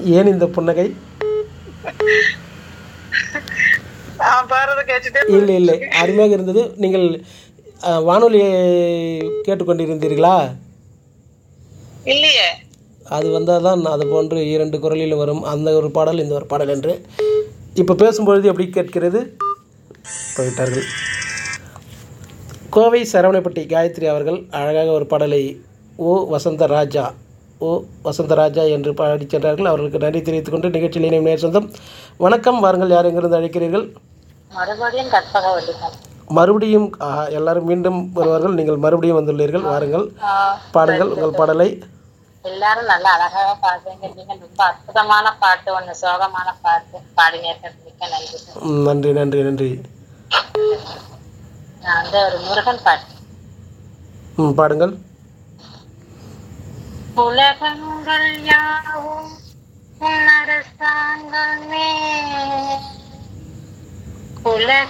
ஏன் இந்த புன்னகை நான் பாடுறத கேட்டுட்டே இல்லை இல்லை அருமையாக இருந்தது நீங்கள் அஹ், வானொலியை கேட்டுக்கொண்டிருந்தீர்களா இல்லையே அது வந்தால் தான் அது போன்று இரண்டு குரலில் வரும் அந்த ஒரு பாடல் இந்த ஒரு பாடல் என்று இப்போ பேசும்பொழுது எப்படி கேட்கிறது போயிட்டார்கள் கோவை சரவணப்பட்டி காயத்ரி அவர்கள் அழகாக ஒரு பாடலை ஓ வசந்த ராஜா ஓ வசந்த ராஜா என்று பாடிச் சென்றார்கள் அவர்களுக்கு நன்றி தெரிவித்துக் கொண்டு நிகழ்ச்சியில் இணையும் நேர் சொந்தம் வணக்கம் வாருங்கள் யார் எங்கிருந்து அழைக்கிறீர்கள் மறுபடியும் கற்பக வள்ளிதான் மறுபடியும் ஆஹா, எல்லாரும் மீண்டும் வருவார்கள் நீங்கள் மறுபடியும் வந்துள்ளீர்கள் வாருங்கள் பாடுங்கள் உங்கள் பாடலை எல்லாரும் நல்லா அழகாக பாடுறீங்க நீங்க ரொம்ப அற்புதமான பாட்டு ஒண்ணு சோகமான பாட்டு பாடினீர்கள் மிக்க நன்றி ம், நன்றி நன்றி நன்றி நான் வந்து ஒரு முருகன் பாட்டு ம் பாடுங்கள் உலகங்கள் யாவும் உன் அரசாங்கமே உலக